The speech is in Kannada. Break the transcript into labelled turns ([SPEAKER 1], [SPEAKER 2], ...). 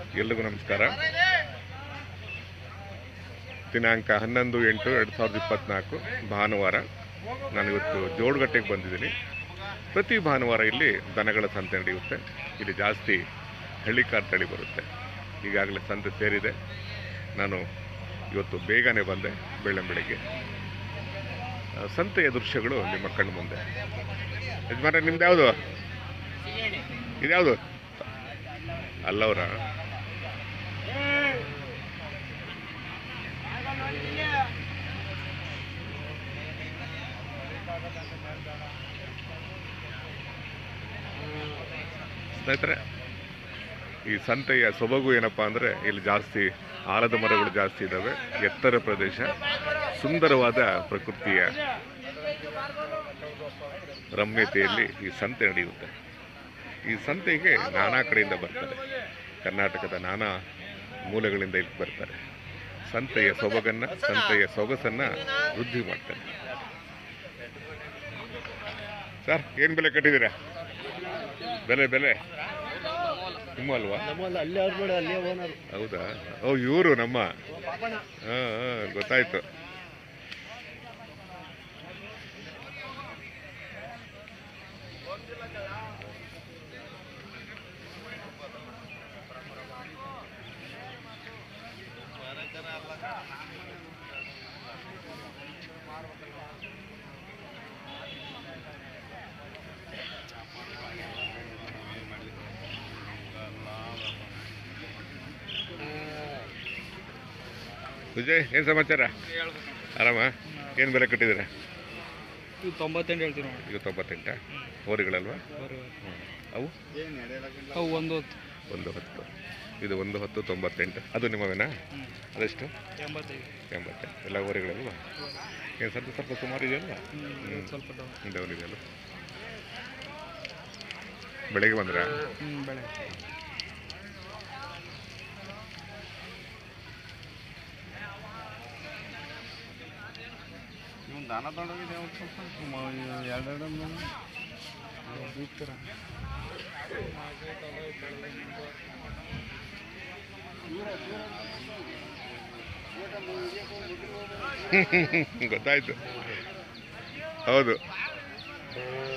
[SPEAKER 1] ಎಲ್ರಿಗೂ ನಮಸ್ಕಾರ ದಿನಾಂಕ ಹನ್ನೊಂದು ಎಂಟು ಎರಡು ಸಾವಿರದ ಇಪ್ಪತ್ತ್ನಾಲ್ಕು ಭಾನುವಾರ ನಾನು ಇವತ್ತು ಜೋಡಗಟ್ಟೆಗೆ ಬಂದಿದ್ದೀನಿ ಪ್ರತಿ ಭಾನುವಾರ ಇಲ್ಲಿ ದನಗಳ ಸಂತೆ ನಡೆಯುತ್ತೆ ಇಲ್ಲಿ ಜಾಸ್ತಿ ಹಳ್ಳಿಕಾರ್ ತಳಿ ಬರುತ್ತೆ ಈಗಾಗಲೇ ಸಂತೆ ಸೇರಿದೆ ನಾನು ಇವತ್ತು ಬೇಗನೆ ಬಂದೆ ಬೆಳ್ಳೆ ಬೆಳಗ್ಗೆ ಆ, ಸಂತೆಯ ದೃಶ್ಯಗಳು ನಿಮ್ಮ ಕಣ್ಣು ಮುಂದೆ ಯಜಮಾನ್ರೆ ನಿಮ್ದು ಯಾವುದು ಇದ್ಯಾವುದು ಅಲ್ಲವ್ರ ಸ್ನೇಹಿತರೆ ಈ ಸಂತೆಯ ಸೊಬಗು ಏನಪ್ಪಾ ಅಂದರೆ ಇಲ್ಲಿ ಜಾಸ್ತಿ ಆಲದ ಮರಗಳು ಜಾಸ್ತಿ ಇದ್ದಾವೆ ಎತ್ತರ ಪ್ರದೇಶ ಸುಂದರವಾದ ಪ್ರಕೃತಿಯ ರಮ್ಯತೆಯಲ್ಲಿ ಈ ಸಂತೆ ನಡೆಯುತ್ತೆ ಈ ಸಂತೆಗೆ ನಾನಾ ಕಡೆಯಿಂದ ಬರ್ತಾರೆ ಕರ್ನಾಟಕದ ನಾನಾ ಮೂಲೆಗಳಿಂದ ಇಲ್ಲಿ ಬರ್ತಾರೆ ಸಂತೆಯ ಸೊಬಗನ್ನ ಸಂತೆಯ ಸೊಗಸನ್ನ ವೃದ್ಧಿ ಮಾಡ್ತಾರೆ ಸರ್ ಏನು ಬೆಲೆ ಕಟ್ಟಿದ್ದೀರಾ ಬೆಲೆ ಬೆಲೆ ನಿಮ್ಮ ಅಲ್ವಾ
[SPEAKER 2] ನಮ್ಮಲ್ಲ ಅಲ್ಲೇ ಅವ್ರು ಬೇಡ ಅಲ್ಲೇ ಓನರ್
[SPEAKER 1] ಹೌದಾ ಓ ಇವರು ನಮ್ಮ ಹಾಂ ಹಾಂ ಗೊತ್ತಾಯ್ತು ವಿಜಯ್ ಏನು ಸಮಾಚಾರ ಆರಾಮ ಏನು ಬೆಲೆ ಕಟ್ಟಿದ್ದೀರಾ
[SPEAKER 2] ಇದು ತೊಂಬತ್ತೆಂಟು ಹೇಳ್ತೀವಿ ನೋಡಿ
[SPEAKER 1] ಈಗ ತೊಂಬತ್ತೆಂಟ ಹೋರಿಗಳಲ್ವಾ ಅವು
[SPEAKER 2] ಅವು ಒಂದು ಹೊತ್ತು
[SPEAKER 1] ಒಂದು ಹತ್ತು ಇದು ಒಂದು ಹತ್ತು ತೊಂಬತ್ತೆಂಟು ಅದು ನಿಮ್ಮವೇನಾ
[SPEAKER 2] ಹ್ಞೂ
[SPEAKER 1] ಅದೆಷ್ಟು
[SPEAKER 2] ಎಂಬತ್ತೈದು
[SPEAKER 1] ಎಂಬತ್ತೆಂಟು ಎಲ್ಲ ಹೋರಿಗಳಲ್ವಾ ಏನು ಸ್ವಲ್ಪ ಸ್ವಲ್ಪ ಸುಮಾರು ಇದೆಯಲ್ವಾ
[SPEAKER 2] ಹ್ಞೂ ಸ್ವಲ್ಪ ಡೌನ್
[SPEAKER 1] ಡೌನ್ ಇದೆಯಲ್ಲ ಬೆಳಗ್ಗೆ ಬಂದ್ರಾ
[SPEAKER 2] ಹ್ಞೂ ಬೆಳೆ
[SPEAKER 3] ನೀವು ದಾನ ತಗೊಂಡೋಗಿದ್ದೆ ಸ್ವಲ್ಪ ಎರಡೆರಡು
[SPEAKER 2] ಬೀಗ್ತಾರ
[SPEAKER 1] ಗೊತ್ತಾಯ್ತು ಹೌದು